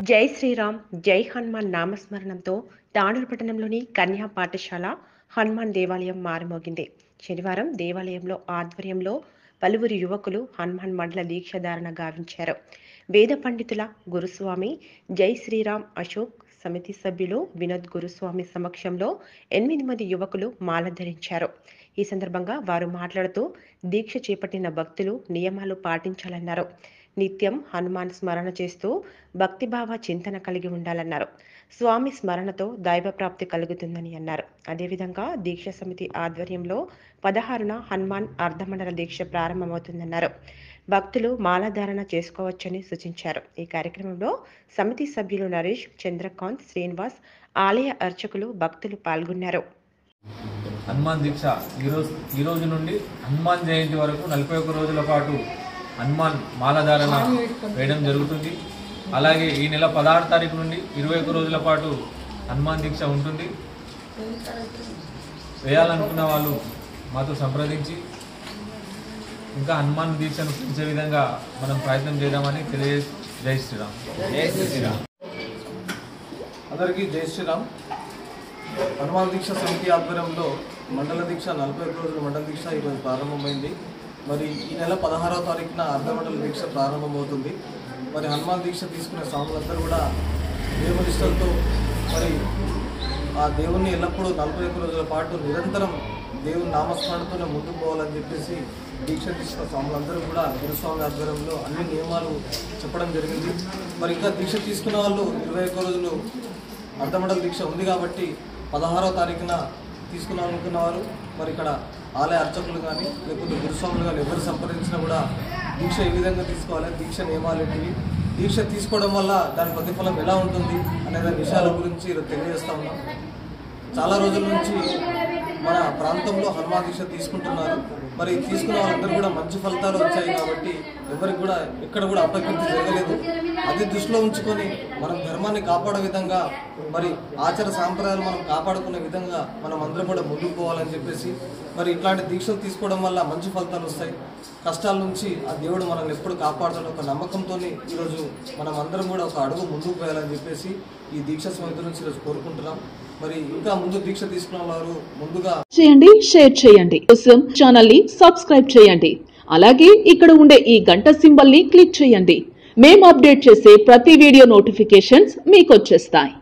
జై శ్రీరామ్ జై హనుమాన్ నామస్మరణంతో తాడూరు పట్టణంలోని కన్యా పాఠశాల హనుమాన్ దేవాలయం మారుమోగింది శనివారం దేవాలయంలో ఆధ్వర్యంలో పలువురు యువకులు హనుమాన్ మండల దీక్షధారణ గావించారు వేద పండితుల గురుస్వామి జై శ్రీరామ్ అశోక్ సమితి సభ్యులు వినోద్ గురుస్వామి సమక్షంలో ఎనిమిది మంది యువకులు మాల ధరించారు ఈ సందర్భంగా వారు మాట్లాడుతూ దీక్ష చేపట్టిన భక్తులు నియమాలు పాటించాలన్నారు నిత్యం హనుమాన్ స్మరణ చేస్తూ భక్తిభావ చింతన కలిగి ఉండాలన్నారు స్వామి స్మరణతో దైవ ప్రాప్తి కలుగుతుందని అన్నారు అదేవిధంగా దీక్ష సమితి ఆధ్వర్యంలో పదహారున హనుమాన్ అర్ధమండల దీక్ష ప్రారంభమవుతుందన్నారు భక్తులు మాలాధారణ చేసుకోవచ్చని సూచించారు ఈ కార్యక్రమంలో సమితి సభ్యులు నరేష్ చంద్రకాంత్ శ్రీనివాస్ ఆలయ అర్చకులు భక్తులు పాల్గొన్నారు హనుమాన్ దీక్ష ఈరోజు ఈ రోజు నుండి హనుమాన్ జయంతి వరకు నలభై ఒక్క రోజుల పాటు హనుమాన్ మాలధారణ వేయడం జరుగుతుంది అలాగే ఈ నెల పదహారు తారీఖు నుండి ఇరవై ఒక్క రోజుల పాటు హనుమాన్ దీక్ష ఉంటుంది వేయాలనుకున్న వాళ్ళు మాతో సంప్రదించి ఇంకా హనుమాన్ దీక్షను పెంచే విధంగా మనం ప్రయత్నం చేద్దామని తెలియ జై శ్రీరామ్ జై శ్రీరామ్ అందరికీ జై శ్రీరామ్ హనుమాన్ దీక్ష సమితి ఆధ్వర్యంలో మండల దీక్ష నలభై ఒక్క రోజుల మండల దీక్ష ఈరోజు ప్రారంభమైంది మరి ఈ నెల పదహారవ తారీఖున అర్ధమండల దీక్ష ప్రారంభమవుతుంది మరి హనుమాన్ దీక్ష తీసుకునే స్వాములందరూ కూడా నియమనిష్టలతో మరి ఆ దేవుణ్ణి ఎల్లప్పుడూ నలభై ఒక్క రోజుల పాటు నిరంతరం దేవుని నామస్మరణతోనే ముందుకు పోవాలని చెప్పేసి దీక్ష తీసుకున్న స్వాములందరూ కూడా గురుస్వామి ఆధ్వర్యంలో అన్ని నియమాలు చెప్పడం జరిగింది మరి ఇంకా దీక్ష తీసుకున్న వాళ్ళు ఇరవై ఒక్క రోజులు అర్ధమండల దీక్ష ఉంది కాబట్టి పదహారవ తారీఖున తీసుకున్నామనుకున్న వారు మరి ఇక్కడ ఆలయ అర్చకులు కానీ లేకపోతే గురుస్వాములు కానీ ఎవరు సంప్రదించినా కూడా దీక్ష ఏ విధంగా తీసుకోవాలి దీక్ష నియమాలు ఏంటివి దీక్ష తీసుకోవడం వల్ల దాని ప్రతిఫలం ఎలా ఉంటుంది అనే దాని విషయాల గురించి ఈరోజు తెలియజేస్తా ఉన్నాం చాలా రోజుల నుంచి మన ప్రాంతంలో హనుమాన్ దీక్ష తీసుకుంటున్నారు మరి తీసుకున్న వాళ్ళందరూ కూడా మంచి ఫలితాలు వచ్చాయి కాబట్టి ఎవరికి కూడా ఎక్కడ కూడా అపకీర్తి జరగలేదు అది దృష్టిలో ఉంచుకొని మనం ధర్మాన్ని కాపాడే విధంగా మరి ఆచార సాంప్రదాయాలు మనం కాపాడుకునే విధంగా మనం అందరం కూడా ముందుకు పోవాలని చెప్పేసి మరి ఇట్లాంటి దీక్షలు తీసుకోవడం వల్ల మంచి ఫలితాలు వస్తాయి కష్టాల నుంచి ఆ దేవుడు మనల్ని ఎప్పుడు కాపాడుతాడు ఒక నమ్మకంతో ఈరోజు మనం అందరం కూడా ఒక అడుగు ముందుకు పోయాలని చెప్పేసి ఈ దీక్ష సమితి నుంచి ఈరోజు కోరుకుంటున్నాం మరి ఇంకా ముందు దీక్ష తీసుకున్న వారు ముందుగా చేయండి షేర్ చేయండి కోసం ఛానల్ ని సబ్స్క్రైబ్ చేయండి అలాగే ఇక్కడ ఉండే ఈ గంట సింబల్ ని క్లిక్ చేయండి మేము అప్డేట్ చేసే ప్రతి వీడియో నోటిఫికేషన్స్ మీకు వచ్చేస్తాయి